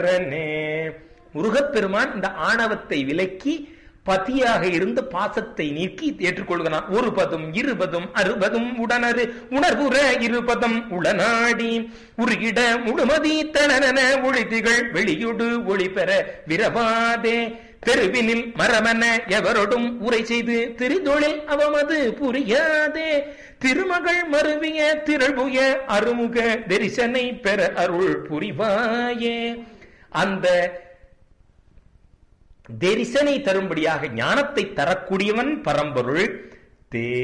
முருகப்பெருமான் இந்த ஆணவத்தை விலக்கி பதியாக இருந்து பாசத்தை நீக்கி ஏற்றுக்கொள்கிறான் ஒரு பதும் இருபதும் அறுபதும் உடனரு உணர்வுற இருபதம் உளநாடி உருகிட முழுமதி தனன ஒழிதிகள் வெளியுடு ஒளி பெற விரவாதே தெருவினில் மரமன எவரோடும் உரை செய்து திருதொழில் அவமது புரியாதே திருமகள் மருவிய திரள்புய அருமுக தரிசனை பெற அருள் புரிவாயே அந்த தரிசனை தரும்படியாக ஞானத்தை தரக்கூடியவன் பரம்பொருள் தே